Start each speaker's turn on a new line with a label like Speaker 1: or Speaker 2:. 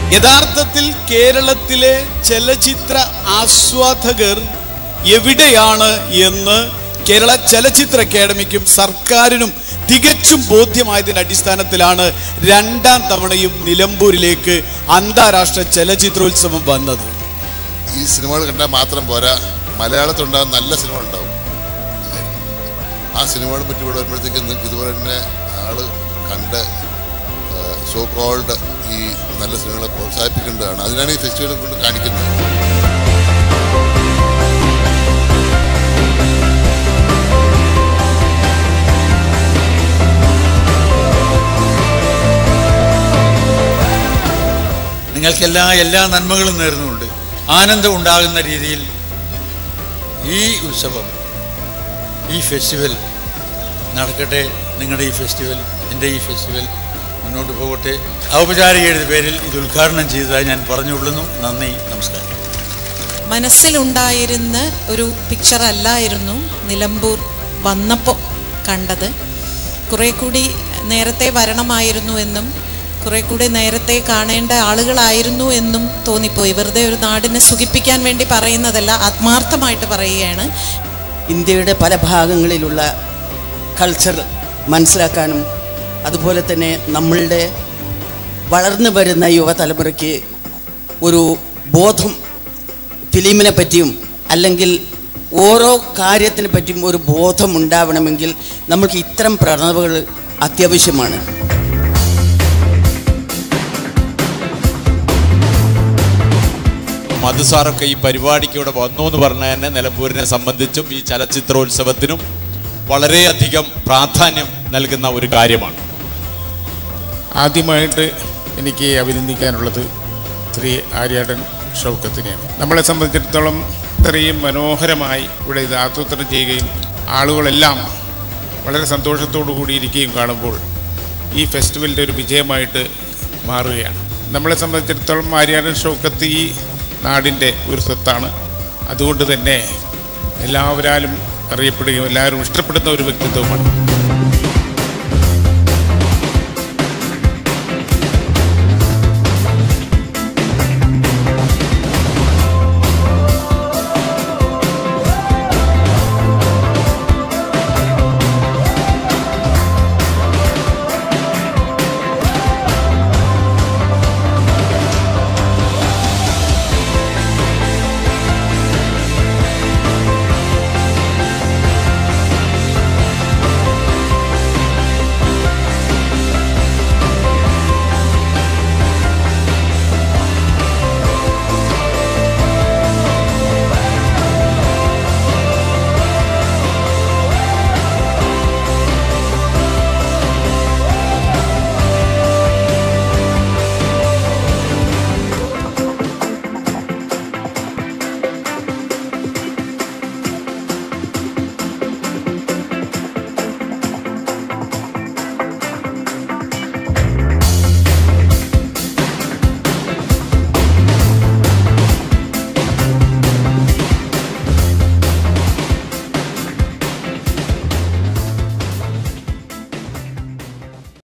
Speaker 1: യഥാർത്ഥത്തിൽ കേരളത്തിലെ ചലച്ചിത്ര ആസ്വാദകർ എവിടെയാണ് എന്ന് കേരള ചലച്ചിത്ര അക്കാദമിക്കും സർക്കാരിനും തികച്ചും ബോധ്യമായതിന്റെ അടിസ്ഥാനത്തിലാണ് രണ്ടാം തവണയും നിലമ്പൂരിലേക്ക് അന്താരാഷ്ട്ര ചലച്ചിത്രോത്സവം വന്നത്
Speaker 2: ഈ സിനിമകൾ കണ്ടാൽ മാത്രം പോരാ മലയാളത്തിലുണ്ടാകുന്ന നല്ല സിനിമ ഉണ്ടാവും ആ സിനിമകളെ പറ്റി ഇവിടെ വരുമ്പോഴത്തേക്കും നിങ്ങൾക്ക് ഇതുപോലെ തന്നെ ആള് കണ്ട് സോ കോൾഡ് ഈ നല്ല സിനിമകളെ പ്രോത്സാഹിപ്പിക്കേണ്ടതാണ് അതിനാണ് ഈ ഫെസ്റ്റിവൽ കൊണ്ട് കാണിക്കുന്നത്
Speaker 3: നിങ്ങൾക്കെല്ലാ എല്ലാ നന്മകളും നേർന്നുകൊണ്ട് ആനന്ദം ഉണ്ടാകുന്ന രീതിയിൽ ഈ ഉത്സവം ഈ ഫെസ്റ്റിവൽ നടക്കട്ടെ നിങ്ങളുടെ ഈ ഫെസ്റ്റിവൽ എൻ്റെ ഈ ഫെസ്റ്റിവൽ മുന്നോട്ട് പോകട്ടെ ഔപചാരികയുടെ പേരിൽ ഇത് ഉദ്ഘാടനം ചെയ്തതായി ഞാൻ പറഞ്ഞുകൊള്ളുന്നു നന്ദി നമസ്കാരം
Speaker 4: മനസ്സിലുണ്ടായിരുന്ന ഒരു പിക്ചർ അല്ലായിരുന്നു നിലമ്പൂർ വന്നപ്പോൾ കണ്ടത് കുറേ കൂടി നേരത്തെ വരണമായിരുന്നു എന്നും കുറേ കൂടി നേരത്തെ കാണേണ്ട ആളുകളായിരുന്നു എന്നും തോന്നിപ്പോയി വെറുതെ ഒരു നാടിനെ സുഖിപ്പിക്കാൻ വേണ്ടി പറയുന്നതല്ല ആത്മാർത്ഥമായിട്ട് പറയുകയാണ്
Speaker 5: ഇന്ത്യയുടെ പല ഭാഗങ്ങളിലുള്ള കൾച്ചർ മനസ്സിലാക്കാനും അതുപോലെ തന്നെ നമ്മളുടെ വളർന്നു വരുന്ന യുവതലമുറയ്ക്ക് ഒരു ബോധം ഫിലിമിനെ പറ്റിയും അല്ലെങ്കിൽ ഓരോ കാര്യത്തിനെ പറ്റിയും ഒരു ബോധം ഉണ്ടാവണമെങ്കിൽ നമുക്ക് ഇത്തരം പ്രണവുകൾ അത്യാവശ്യമാണ്
Speaker 6: മധുസാറൊക്കെ ഈ പരിപാടിക്ക് ഇവിടെ വന്നു എന്ന് പറഞ്ഞ തന്നെ നിലമ്പൂരിനെ സംബന്ധിച്ചും ഈ ചലച്ചിത്രോത്സവത്തിനും വളരെയധികം പ്രാധാന്യം നൽകുന്ന ഒരു കാര്യമാണ്
Speaker 7: ആദ്യമായിട്ട് എനിക്ക് അഭിനന്ദിക്കാനുള്ളത് ശ്രീ ആര്യാടൻ ഷൗക്കത്തിനെയാണ് നമ്മളെ സംബന്ധിച്ചിടത്തോളം ഇത്രയും മനോഹരമായി ഇവിടെ ഇത് ആസൂത്രണം ചെയ്യുകയും ആളുകളെല്ലാം വളരെ സന്തോഷത്തോടു കൂടി ഇരിക്കുകയും കാണുമ്പോൾ ഈ ഫെസ്റ്റിവലിൻ്റെ ഒരു വിജയമായിട്ട് മാറുകയാണ് നമ്മളെ സംബന്ധിച്ചിടത്തോളം ആര്യാടൻ ഷൗക്കത്ത് ഈ നാടിൻ്റെ ഒരു സ്വത്താണ് അതുകൊണ്ട് തന്നെ എല്ലാവരാലും അറിയപ്പെടുകയും എല്ലാവരും ഇഷ്ടപ്പെടുന്ന ഒരു വ്യക്തിത്വമാണ്